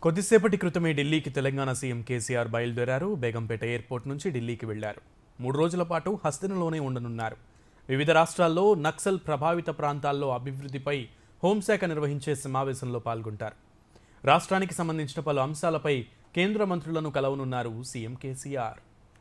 కొద్దిసేపటి క్రితమే ఢిల్లీకి తెలంగాణ సీఎం కేసీఆర్ బయలుదేరారు బేగంపేట ఎయిర్పోర్ట్ నుంచి ఢిల్లీకి వెళ్లారు మూడు రోజుల పాటు హస్తినలోనే ఉండనున్నారు వివిధ రాష్ట్రాల్లో నక్సల్ ప్రభావిత ప్రాంతాల్లో అభివృద్ధిపై హోంశాఖ నిర్వహించే సమావేశంలో పాల్గొంటారు రాష్ట్రానికి సంబంధించిన పలు అంశాలపై కేంద్ర మంత్రులను కలవనున్నారు సీఎం కేసీఆర్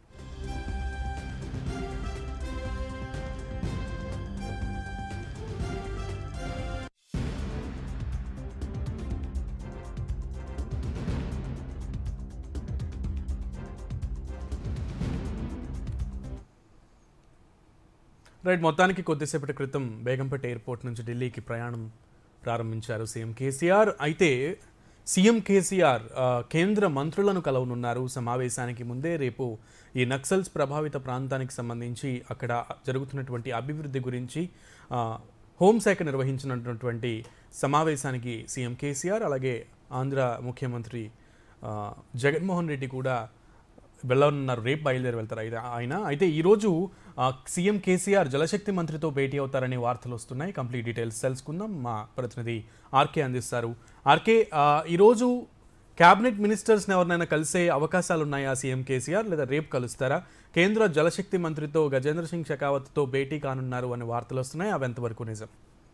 రైట్ మొత్తానికి కొద్దిసేపటి క్రితం బేగంపేట ఎయిర్పోర్ట్ నుంచి ఢిల్లీకి ప్రయాణం ప్రారంభించారు సీఎం కేసీఆర్ అయితే సీఎం కేసీఆర్ ఆ, కేంద్ర మంత్రులను కలవనున్నారు సమావేశానికి ముందే రేపు ఈ నక్సల్స్ ప్రభావిత ప్రాంతానికి సంబంధించి అక్కడ జరుగుతున్నటువంటి అభివృద్ధి గురించి ఆ, హోంశాఖ నిర్వహించినటువంటి సమావేశానికి సీఎం కేసీఆర్ అలాగే ఆంధ్ర ముఖ్యమంత్రి ఆ, జగన్మోహన్ రెడ్డి కూడా వెళ్ళనున్నారు రేపు బయలుదేరి వెళ్తారు అయితే ఆయన అయితే ఈరోజు ఆ, సీఎం కేసీఆర్ జలశక్తి మంత్రితో భేటీ అవుతారనే వార్తలు వస్తున్నాయి కంప్లీట్ డీటెయిల్స్ తెలుసుకుందాం మా ప్రతినిధి ఆర్కే అందిస్తారు ఆర్కే ఆ, ఈరోజు క్యాబినెట్ మినిస్టర్స్ని ఎవరినైనా కలిసే అవకాశాలు ఉన్నాయా సీఎం కేసీఆర్ లేదా రేపు కలుస్తారా కేంద్ర జలశక్తి మంత్రితో గజేంద్ర సింగ్ షెకావత్తో భేటీ కానున్నారు అనే వార్తలు వస్తున్నాయి అవి ఎంతవరకు నిజం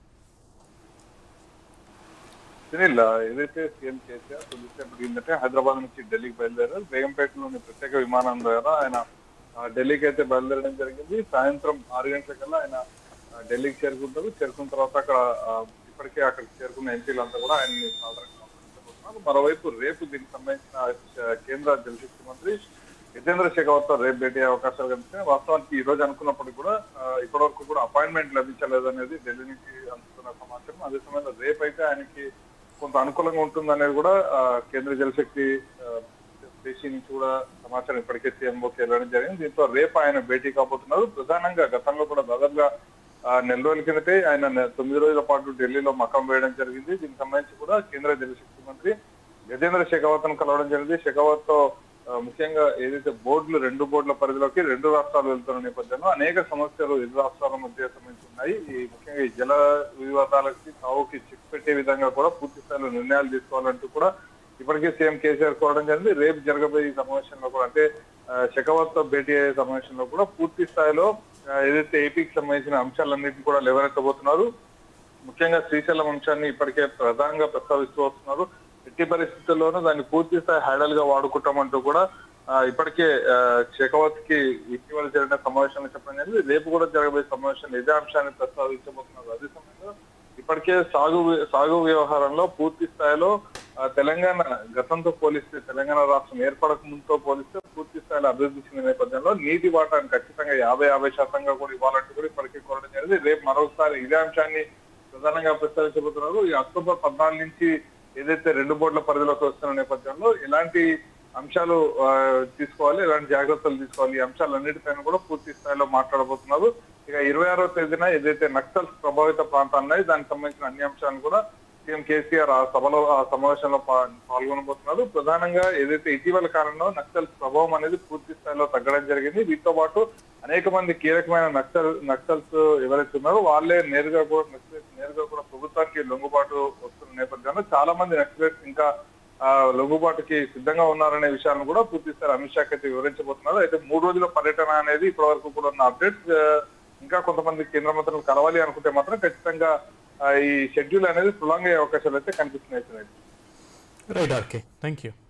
సునీల్ ఏదైతే సీఎం కేసీఆర్ కొద్దిసేపటి ఏంటంటే హైదరాబాద్ నుంచి ఢిల్లీకి బయలుదేరారు బేగంపేటలోని ప్రత్యేక విమానం ద్వారా ఆయన ఆ, ఢిల్లీకి అయితే బయలుదేరడం జరిగింది సాయంత్రం ఆరు గంటలకల్లా ఆయన ఆ, ఢిల్లీకి చేరుకుంటారు చేరుకున్న తర్వాత అక్కడ ఆ, ఇప్పటికే అక్కడికి చేరుకున్న ఎంపీలంతా కూడా ఆయన్ని సాధారణంగా ఆహ్వానించబోతున్నారు మరోవైపు రేపు దీనికి సంబంధించిన ఆ, కేంద్ర జలశక్తి మంత్రి జితేంద్ర షెకావత్ తో రేపు భేటీ అయ్యే అవకాశాలు కనిపిస్తున్నాయి వాస్తవానికి ఈ రోజు అనుకున్నప్పటికీ కూడా ఆ, ఇప్పటివరకు కూడా అపాయింట్మెంట్ లభించలేదనేది ఢిల్లీ నుంచి అందుతున్న సమాచారం అదే సమయంలో రేపు అయితే ఆయనకి కొంత అనుకూలంగా ఉంటుందనేది కూడా ఆ, కేంద్ర జలశక్తి ఆ, దేశీ నుంచి కూడా సమాచారం ఇప్పటికే సీఎంఓకి వెళ్ళడం జరిగింది దీంతో రేపు ఆయన భేటీ కాబోతున్నారు ప్రధానంగా గతంలో కూడా దాదాపుగా ఆ, నెల రోజుల కిందటే ఆయన నె- తొమ్మిది రోజుల పాటు ఢిల్లీలో మకం వేయడం జరిగింది దీనికి సంబంధించి కూడా కేంద్ర జలశక్తి మంత్రి గజేంద్ర షెకావత్ ను కలవడం జరిగింది షెకావత్ తో ఆ, ముఖ్యంగా ఏదైతే బోర్డులు రెండు బోర్డుల పరిధిలోకి రెండు రాష్ట్రాలు వెళ్తున్న నేపథ్యంలో అనేక సమస్యలు ఇరు రాష్ట్రాల మధ్య సంబంధించి ఉన్నాయి ఈ ముఖ్యంగా ఈ జల వివాదాలకి తావుకి చెక్ పెట్టే విధంగా కూడా పూర్తి స్థాయిలో నిర్ణయాలు తీసుకోవాలంటూ కూడా ఇప్పటికే సీఎం కేసీఆర్ కోవడం జరిగింది రేపు జరగబోయే ఈ సమావేశంలో కూడా అంటే షెకావత్ తో భేటీ అయ్యే సమావేశంలో కూడా పూర్తి స్థాయిలో ఆ, ఏదైతే ఏపీకి సంబంధించిన అంశాలన్నింటినీ కూడా లేవనెత్తబోతున్నారు ముఖ్యంగా శ్రీశైలం అంశాన్ని ఇప్పటికే ప్రధానంగా ప్రస్తావిస్తూ వస్తున్నారు ఎట్టి పరిస్థితుల్లోనూ దాన్ని పూర్తి స్థాయి హ్యాడల్ గా వాడుకుంటామంటూ కూడా ఆ, ఇప్పటికే షెకావత్ కి ఇటీవల జరిగిన సమావేశంలో చెప్పడం జరిగింది రేపు కూడా జరగబోయే సమావేశంలో ఇదే అంశాన్ని ప్రస్తావించబోతున్నారు అదే సమయంలో ఇప్పటికే సాగు సాగు వ్యవహారంలో పూర్తి స్థాయిలో ఆ, తెలంగాణ గతంతో పోలిస్తే తెలంగాణ రాష్ట్రం ఏర్పడక ముందుతో పోలిస్తే పూర్తి స్థాయిలో అభివృద్ధి చెందిన నేపథ్యంలో నీటి వాటాను ఖచ్చితంగా యాభై యాభై శాతంగా కూడా ఇవ్వాలంటూ కూడా ఇప్పటికే కోరడం జరిగింది రేపు మరొకసారి ఇదే అంశాన్ని ప్రధానంగా ప్రస్తావించబోతున్నారు ఈ అక్టోబర్ పద్నాలుగు నుంచి ఏదైతే రెండు బోర్డుల పరిధిలోకి వస్తున్న నేపథ్యంలో ఎలాంటి అంశాలు ఆ, తీసుకోవాలి ఎలాంటి జాగ్రత్తలు తీసుకోవాలి ఈ అంశాలన్నిటిపైన కూడా పూర్తి స్థాయిలో మాట్లాడబోతున్నారు ఇక ఇరవై ఆరో తేదీన ఏదైతే నక్సల్స్ ప్రభావిత ప్రాంతాలు ఉన్నాయి దానికి సంబంధించిన అన్ని అంశాలను కూడా సీఎం కేసీఆర్ ఆ సభలో ఆ సమావేశంలో పా- పాల్గొనబోతున్నారు ప్రధానంగా ఏదైతే ఇటీవల కాలంలో నక్సల్స్ ప్రభావం అనేది పూర్తి స్థాయిలో తగ్గడం జరిగింది వీటితో పాటు అనేక మంది కీలకమైన నక్సల్ నక్సల్స్ ఎవరైతే ఉన్నారో వాళ్ళే నేరుగా కూడా నక్సలైట్స్ నేరుగా కూడా ప్రభుత్వానికి లొంగుబాటు వస్తున్న నేపథ్యంలో చాలా మంది నక్సలైట్స్ ఇంకా ఆ లొంగుబాటుకి సిద్ధంగా ఉన్నారనే విషయాలను కూడా పూర్తి స్థాయి అమిత్ షాకి అయితే వివరించబోతున్నారు అయితే మూడు రోజుల పర్యటన అనేది ఇప్పటి వరకు కూడా ఉన్న అప్డేట్స్ ఇంకా కొంతమంది కేంద్ర మంత్రులు కలవాలి అనుకుంటే మాత్రం ఖచ్చితంగా ఆ, ఈ షెడ్యూల్ అనేది ప్రొలాంగ్ అయ్యే అవకాశాలు అయితే కనిపిస్తున్నాయి Sunil. Right R K thank you